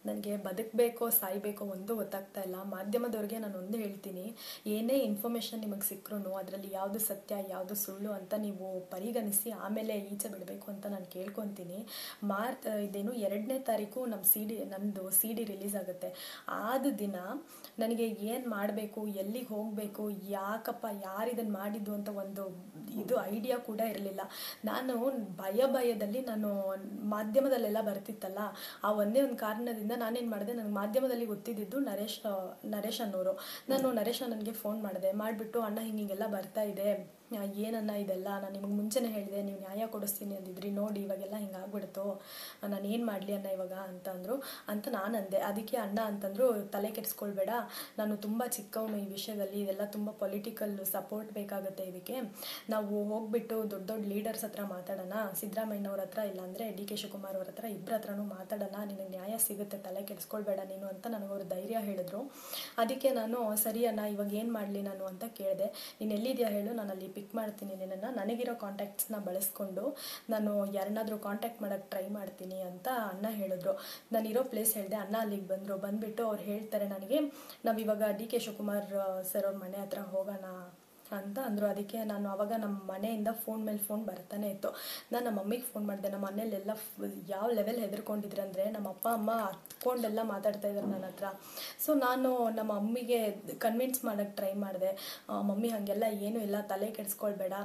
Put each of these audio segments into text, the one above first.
ನನಗೆ ಬದುಕಬೇಕೋ ಸಾಯ್ಬೇಕೋ ಒಂದು ಗೊತ್ತಾಗ್ತಾ ಇಲ್ಲ ಮಾಧ್ಯಮದವ್ರಿಗೆ ನಾನು ಒಂದು ಹೇಳ್ತೀನಿ ಏನೇ ಇನ್ಫಾರ್ಮೇಷನ್ ನಿಮಗೆ ಸಿಕ್ಕರೂ ಅದರಲ್ಲಿ ಯಾವುದು ಸತ್ಯ ಯಾವುದು ಸುಳ್ಳು ಅಂತ ನೀವು ಪರಿಗಣಿಸಿ ಆಮೇಲೆ ಈಚೆ ಬಿಡಬೇಕು ಅಂತ ನಾನು ಕೇಳ್ಕೊತೀನಿ ಮಾರ್ಚ್ ಇದೇನು ಎರಡನೇ ತಾರೀಕು ನಮ್ಮ ಸಿ ಡಿ ನಮ್ಮದು ಸಿ ಡಿ ರಿಲೀಸ್ ಆಗುತ್ತೆ ಆದ ದಿನ ನನಗೆ ಏನು ಮಾಡಬೇಕು ಎಲ್ಲಿಗೆ ಹೋಗಬೇಕು ಯಾಕಪ್ಪ ಯಾರು ಇದನ್ನು ಮಾಡಿದ್ದು ಅಂತ ಒಂದು ಇದು ಐಡಿಯಾ ಕೂಡ ಇರಲಿಲ್ಲ ನಾನು ಭಯ ಭಯದಲ್ಲಿ ನಾನು ಮಾಧ್ಯಮದಲ್ಲೆಲ್ಲ ಬರ್ತಿತ್ತಲ್ಲ ಆ ಒಂದೇ ಒಂದು ಕಾರಣದಿಂದ ನಾನೇನು ಮಾಡಿದೆ ನನಗೆ ಮಾಧ್ಯಮದಲ್ಲಿ ಗೊತ್ತಿದ್ದಿದ್ದು ನರೇಶ್ ಆ, ನರೇಶ್ ಅನ್ನೋರು ನಾನು ನರೇಶ್ ನನಗೆ ಫೋನ್ ಮಾಡಿದೆ ಮಾಡಿಬಿಟ್ಟು ಅಣ್ಣ ಹಿಂಗಿಂಗೆಲ್ಲ ಬರ್ತಾ ಇದೆ ಆ, ಏನನ್ನ ಇದೆಲ್ಲ ನಾನು ನಿಮಗೆ ಮುಂಚೆನೇ ಹೇಳಿದೆ ನೀವು ನ್ಯಾಯ ಕೊಡಿಸ್ತೀನಿ ಅಂದಿದ್ರಿ ನೋಡಿ ಇವಾಗೆಲ್ಲ ಹಿಂಗಾಗ್ಬಿಡ್ತು ನಾನು ಏನು ಮಾಡಲಿ ಅಣ್ಣ ಇವಾಗ ಅಂತ ಅಂದರು ಅಂತ ನಾನು ಅಂದೆ ಅದಕ್ಕೆ ಅಣ್ಣ ಅಂತಂದ್ರು ತಲೆ ಕೆಡಿಸ್ಕೊಳ್ಬೇಡ ನಾನು ತುಂಬ ಚಿಕ್ಕವನು ಈ ವಿಷಯದಲ್ಲಿ ಇದೆಲ್ಲ ತುಂಬ ಪೊಲಿಟಿಕಲ್ ಸಪೋರ್ಟ್ ಬೇಕಾಗುತ್ತೆ ಇದಕ್ಕೆ ನಾವು ಹೋಗ್ಬಿಟ್ಟು ದೊಡ್ಡ ದೊಡ್ಡ ಲೀಡರ್ಸ್ ಹತ್ರ ಮಾತಾಡೋಣ ಸಿದ್ದರಾಮಯ್ಯನವ್ರ ಹತ್ರ ಇಲ್ಲಾಂದರೆ ಡಿ ಕೆ ಶಿವಕುಮಾರ್ ಅವ್ರ ಹತ್ರ ಇಬ್ಬರ ಹತ್ರನೂ ಮಾತಾಡೋಣ ನಿನಗೆ ನ್ಯಾಯ ಸಿಗುತ್ತೆ ತಲೆ ಕೆಡಿಸ್ಕೊಳ್ಬೇಡ ನೀನು ಅಂತ ನನಗವ್ರು ಧೈರ್ಯ ಹೇಳಿದ್ರು ಅದಕ್ಕೆ ನಾನು ಸರಿ ಅಣ್ಣ ಇವಾಗ ಏನು ಮಾಡಲಿ ನಾನು ಅಂತ ಕೇಳಿದೆ ನೀನು ಎಲ್ಲಿದೆಯಾ ಹೇಳು ನಾನು ಅಲ್ಲಿ ಪಿಕ್ ಮಾಡ್ತೀನಿ ನಿನ್ನನ್ನು ನನಗಿರೋ ಕಾಂಟ್ಯಾಕ್ಟ್ಸ್ನ ಬಳಸ್ಕೊಂಡು ನಾನು ಯಾರನ್ನಾದರೂ ಕಾಂಟ್ಯಾಕ್ಟ್ ಮಾಡೋಕ್ಕೆ ಟ್ರೈ ಮಾಡ್ತೀನಿ ಅಂತ ಅಣ್ಣ ಹೇಳಿದ್ರು ನಾನು ಇರೋ ಪ್ಲೇಸ್ ಹೇಳಿದೆ ಅಣ್ಣ ಅಲ್ಲಿಗೆ ಬಂದರು ಬಂದುಬಿಟ್ಟು ಅವ್ರು ಹೇಳ್ತಾರೆ ನನಗೆ ನಾವು ಇವಾಗ ಡಿ ಕೆ ಶಿವಕುಮಾರ್ ಸರ್ ಅವ್ರ ಮನೆ ಹತ್ರ ಹೋಗೋಣ ಅಂತ ಅಂದರು ಅದಕ್ಕೆ ನಾನು ಅವಾಗ ನಮ್ಮ ಮನೆಯಿಂದ ಫೋನ್ ಮೇಲೆ ಫೋನ್ ಬರ್ತಾನೆ ಇತ್ತು ನಾನು ನಮ್ಮ ಮಮ್ಮಿಗೆ ಫೋನ್ ಮಾಡಿದೆ ನಮ್ಮ ಮನೇಲೆಲ್ಲ ಫ್- ಯಾವ ಲೆವೆಲ್ ಹೆದರ್ಕೊಂಡಿದ್ರು ಅಂದರೆ ನಮ್ಮ ಅಪ್ಪ ಅಮ್ಮ ಹತ್ಕೊಂಡೆಲ್ಲ ಮಾತಾಡ್ತಾ ಇದ್ದಾರೆ ನನ್ನ ಹತ್ರ ಸೊ ನಾನು ನಮ್ಮ ಅಮ್ಮಿಗೆ ಕನ್ವಿನ್ಸ್ ಮಾಡೋಕ್ಕೆ ಟ್ರೈ ಮಾಡಿದೆ ಮಮ್ಮಿ ಹಾಗೆಲ್ಲ ಏನೂ ಇಲ್ಲ ತಲೆ ಕೆಡಿಸ್ಕೊಳ್ಬೇಡ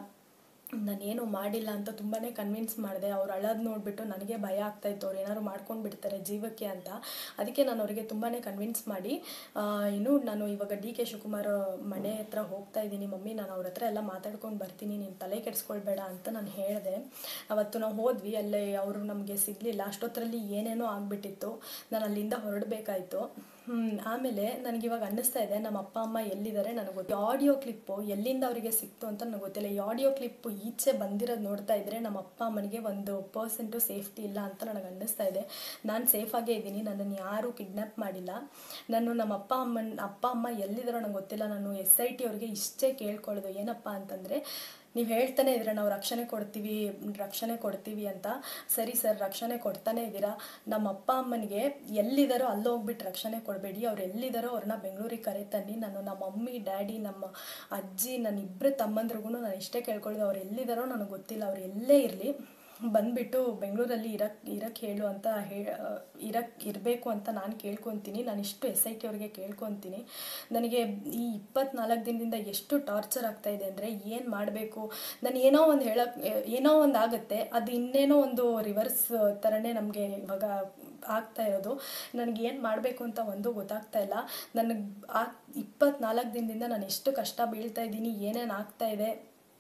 ನಾನೇನು ಮಾಡಿಲ್ಲ ಅಂತ ತುಂಬಾ ಕನ್ವಿನ್ಸ್ ಮಾಡಿದೆ ಅವ್ರು ಅಳೋದು ನೋಡಿಬಿಟ್ಟು ನನಗೆ ಭಯ ಆಗ್ತಾಯಿತ್ತು ಅವ್ರು ಏನಾದ್ರು ಮಾಡ್ಕೊಂಡು ಬಿಡ್ತಾರೆ ಜೀವಕ್ಕೆ ಅಂತ ಅದಕ್ಕೆ ನಾನು ಅವರಿಗೆ ತುಂಬಾ ಕನ್ವಿನ್ಸ್ ಮಾಡಿ ಆ, ಇನ್ನು ನಾನು ಇವಾಗ ಡಿ ಕೆ ಶಿವಕುಮಾರ್ ಮನೆ ಹತ್ರ ಹೋಗ್ತಾ ಇದ್ದೀನಿ ಮಮ್ಮಿ ನಾನು ಅವ್ರ ಹತ್ರ ಎಲ್ಲ ಮಾತಾಡ್ಕೊಂಡು ಬರ್ತೀನಿ ನೀನು ತಲೆ ಕೆಡಿಸ್ಕೊಳ್ಬೇಡ ಅಂತ ನಾನು ಹೇಳಿದೆ ಅವತ್ತು ನಾವು ಹೋದ್ವಿ ಅಲ್ಲೇ ಅವರು ನಮಗೆ ಸಿಗಲಿಲ್ಲ ಅಷ್ಟೊತ್ತರಲ್ಲಿ ಏನೇನೋ ಆಗಿಬಿಟ್ಟಿತ್ತು ನಾನು ಅಲ್ಲಿಂದ ಹೊರಡಬೇಕಾಯ್ತು ಆಮೇಲೆ ನನಗೆ ಇವಾಗ ಅನ್ನಿಸ್ತಾ ಇದೆ ನಮ್ಮ ಅಪ್ಪ ಅಮ್ಮ ಎಲ್ಲಿದ್ದಾರೆ ನನಗೆ ಗೊತ್ತು ಆಡಿಯೋ ಕ್ಲಿಪ್ಪು ಎಲ್ಲಿಂದ ಅವರಿಗೆ ಸಿಕ್ತು ಅಂತ ನನಗೆ ಗೊತ್ತಿಲ್ಲ ಈ ಆಡಿಯೋ ಕ್ಲಿಪ್ಪು ಈಚೆ ಬಂದಿರೋದು ನೋಡ್ತಾ ಇದ್ರೆ ನಮ್ಮ ಅಪ್ಪ ಅಮ್ಮನಿಗೆ ಒಂದು ಪರ್ಸೆಂಟು ಸೇಫ್ಟಿ ಇಲ್ಲ ಅಂತ ನನಗೆ ಅನ್ನಿಸ್ತಾ ಇದೆ ನಾನು ಸೇಫಾಗೇ ಇದ್ದೀನಿ ನನ್ನನ್ನು ಯಾರೂ ಕಿಡ್ನಾಪ್ ಮಾಡಿಲ್ಲ ನಾನು ನಮ್ಮ ಅಪ್ಪ ಅಮ್ಮನ ಅಪ್ಪ ಅಮ್ಮ ಎಲ್ಲಿದ್ದಾರೋ ನಂಗೆ ಗೊತ್ತಿಲ್ಲ ನಾನು ಎಸ್ ಐ ಟಿ ಅವ್ರಿಗೆ ಇಷ್ಟೇ ಕೇಳ್ಕೊಳ್ಳೋದು ಏನಪ್ಪ ಅಂತಂದರೆ ನೀವು ಹೇಳ್ತಾನೆ ಇದ್ದೀರಾ ನಾವು ರಕ್ಷಣೆ ಕೊಡ್ತೀವಿ ರಕ್ಷಣೆ ಕೊಡ್ತೀವಿ ಅಂತ ಸರಿ ಸರ್ ರಕ್ಷಣೆ ಕೊಡ್ತಾನೆ ಇದ್ದೀರಾ ನಮ್ಮ ಅಪ್ಪ ಅಮ್ಮನಿಗೆ ಎಲ್ಲಿದ್ದಾರೋ ಅಲ್ಲಿ ಹೋಗ್ಬಿಟ್ಟು ರಕ್ಷಣೆ ಕೊಡಬೇಡಿ ಅವ್ರು ಎಲ್ಲಿದ್ದಾರೋ ಅವ್ರನ್ನ ಬೆಂಗಳೂರಿಗೆ ಕರೆ ತನ್ನಿ ನಾನು ನಮ್ಮ ಮಮ್ಮಿ ಡ್ಯಾಡಿ ನಮ್ಮ ಅಜ್ಜಿ ನನ್ನ ಇಬ್ಬರು ತಮ್ಮಂದ್ರಿಗೂ ನಾನು ಇಷ್ಟೇ ಕೇಳ್ಕೊಳ್ಳೋದು ಅವ್ರು ಎಲ್ಲಿದ್ದಾರೋ ನನಗೆ ಗೊತ್ತಿಲ್ಲ ಅವ್ರು ಎಲ್ಲೇ ಇರಲಿ ಬಂದ್ಬಿಟ್ಟು ಬೆಂಗಳೂರಲ್ಲಿ ಇರಕ್ ಇರಕ್ಕೆ ಹೇಳು ಅಂತ ಹೇ ಇರಕ್ಕೆ ಇರಬೇಕು ಅಂತ ನಾನು ಕೇಳ್ಕೊತೀನಿ ನಾನು ಇಷ್ಟು ಎಸ್ ಐ ಟಿ ಅವ್ರಿಗೆ ಕೇಳ್ಕೊತೀನಿ ನನಗೆ ಈ ಇಪ್ಪತ್ನಾಲ್ಕು ದಿನದಿಂದ ಎಷ್ಟು ಟಾರ್ಚರ್ ಆಗ್ತಾ ಇದೆ ಅಂದರೆ ಏನು ಮಾಡಬೇಕು ನಾನು ಏನೋ ಒಂದು ಹೇಳಕ್ಕೆ ಏನೋ ಒಂದು ಆಗುತ್ತೆ ಅದು ಇನ್ನೇನೋ ಒಂದು ರಿವರ್ಸ್ ಥರನೇ ನಮಗೆ ಇವಾಗ ಆಗ್ತಾ ಇರೋದು ನನಗೆ ಏನು ಮಾಡಬೇಕು ಅಂತ ಒಂದು ಗೊತ್ತಾಗ್ತಾ ಇಲ್ಲ ನನಗೆ ಆ ಇಪ್ಪತ್ನಾಲ್ಕು ದಿನದಿಂದ ನಾನು ಎಷ್ಟು ಕಷ್ಟ ಬೀಳ್ತಾ ಇದ್ದೀನಿ ಏನೇನು ಆಗ್ತಾ ಇದೆ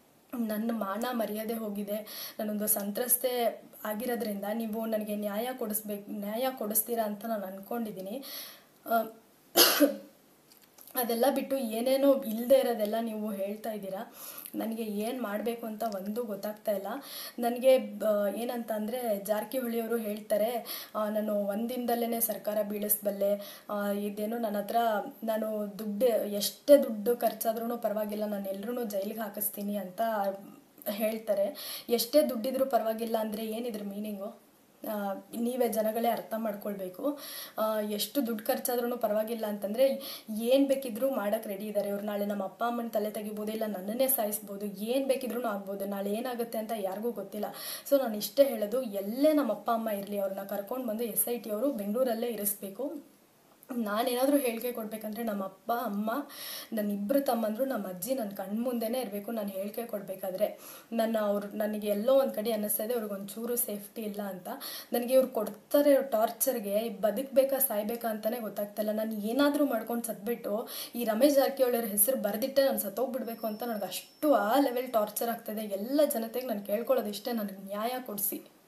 ನನ್ನ ಮಾನ ಮರ್ಯಾದೆ ಹೋಗಿದೆ ನಾನೊಂದು ಸಂತ್ರಸ್ತೆ ಆಗಿರೋದ್ರಿಂದ ನೀವು ನನಗೆ ನ್ಯಾಯ ಕೊಡಿಸ್ಬೇಕು ನ್ಯಾಯ ಕೊಡಿಸ್ತೀರಾ ಅಂತ ನಾನು ಅಂದ್ಕೊಂಡಿದ್ದೀನಿ ಅದೆಲ್ಲ ಬಿಟ್ಟು ಏನೇನೋ ಇಲ್ಲದೆ ಇರೋದೆಲ್ಲ ನೀವು ಹೇಳ್ತಾ ಇದ್ದೀರಾ ನನಗೆ ಏನು ಮಾಡಬೇಕು ಅಂತ ಒಂದು ಗೊತ್ತಾಗ್ತಾ ಇಲ್ಲ ನನಗೆ ಏನಂತ ಅಂದರೆ ಜಾರಕಿಹೊಳಿಯವರು ಹೇಳ್ತಾರೆ ಆ, ನಾನು ಒಂದಿನದಲ್ಲೇ ಸರ್ಕಾರ ಬೀಳಿಸ್ಬಲ್ಲೆ ಆ, ಇದೇನೋ ನನ್ನ ಹತ್ರ ನಾನು ದುಡ್ಡು ಎಷ್ಟೇ ದುಡ್ಡು ಖರ್ಚಾದ್ರೂ ಪರವಾಗಿಲ್ಲ ನಾನು ಎಲ್ಲರೂ ಜೈಲಿಗೆ ಹಾಕಿಸ್ತೀನಿ ಅಂತ ಹೇಳ್ತಾರೆ ಎಷ್ಟೇ ದುಡ್ಡಿದ್ರೂ ಪರವಾಗಿಲ್ಲ ಅಂದರೆ ಏನಿದ್ರ ಮೀನಿಂಗು ಆ, ನೀವೇ ಜನಗಳೇ ಅರ್ಥ ಮಾಡ್ಕೊಳ್ಬೇಕು ಆ, ಎಷ್ಟು ದುಡ್ಡು ಖರ್ಚಾದ್ರೂ ಪರವಾಗಿಲ್ಲ ಅಂತಂದರೆ ಏನು ಬೇಕಿದ್ರೂ ಮಾಡೋಕ್ಕೆ ರೆಡಿ ಇದ್ದಾರೆ ಇವ್ರು ನಾಳೆ ನಮ್ಮ ಅಪ್ಪ ಅಮ್ಮನ ತಲೆ ತೆಗಿಬೋದು ಇಲ್ಲ ನನ್ನನ್ನೇ ಸಾಯಿಸ್ಬೋದು ಏನು ಬೇಕಿದ್ರೂ ಆಗ್ಬೋದು ನಾಳೆ ಏನಾಗುತ್ತೆ ಅಂತ ಯಾರಿಗೂ ಗೊತ್ತಿಲ್ಲ ಸೊ ನಾನು ಇಷ್ಟೇ ಹೇಳೋದು ಎಲ್ಲೇ ನಮ್ಮ ಅಪ್ಪ ಅಮ್ಮ ಇರಲಿ ಅವ್ರನ್ನ ಕರ್ಕೊಂಡು ಬಂದು ಎಸ್ ಐ ಟಿ ಅವರು ಬೆಂಗಳೂರಲ್ಲೇ ಇರಿಸ್ಬೇಕು ನಾನೇನಾದರೂ ಹೇಳಿಕೆ ಕೊಡಬೇಕಂದ್ರೆ ನಮ್ಮ ಅಪ್ಪ ಅಮ್ಮ ನನ್ನ ಇಬ್ಬರು ತಮ್ಮಂದರು ನಮ್ಮ ಅಜ್ಜಿ ನನ್ನ ಕಣ್ಮುಂದೆನೇ ಇರಬೇಕು ನಾನು ಹೇಳಿಕೆ ಕೊಡಬೇಕಾದ್ರೆ ನನ್ನ ಅವ್ರು ನನಗೆ ಎಲ್ಲೋ ಒಂದು ಕಡೆ ಅನ್ನಿಸ್ತಾ ಇದೆ ಅವ್ರಿಗೆ ಒಂಚೂರು ಸೇಫ್ಟಿ ಇಲ್ಲ ಅಂತ ನನಗೆ ಇವ್ರು ಕೊಡ್ತಾರೆ ಟಾರ್ಚರ್ಗೆ ಬದುಕಬೇಕಾ ಸಾಯ್ಬೇಕಾ ಅಂತಲೇ ಗೊತ್ತಾಗ್ತಿಲ್ಲ ನಾನು ಏನಾದರೂ ಮಾಡ್ಕೊಂಡು ಸತ್ಬಿಟ್ಟು ಈ ರಮೇಶ್ ಜಾರಕಿಹೊಳಿ ಅವ್ರ ಹೆಸರು ಬರೆದಿಟ್ಟೆ ನಾನು ಸತ್ತೋಗ್ಬಿಡ್ಬೇಕು ಅಂತ ನನಗೆ ಅಷ್ಟು ಆ ಲೆವೆಲ್ ಟಾರ್ಚರ್ ಆಗ್ತಾಯಿದೆ ಎಲ್ಲ ಜನತೆಗೆ ನಾನು ಕೇಳ್ಕೊಳ್ಳೋದು ಇಷ್ಟೇ ನನಗೆ ನ್ಯಾಯ ಕೊಡಿಸಿ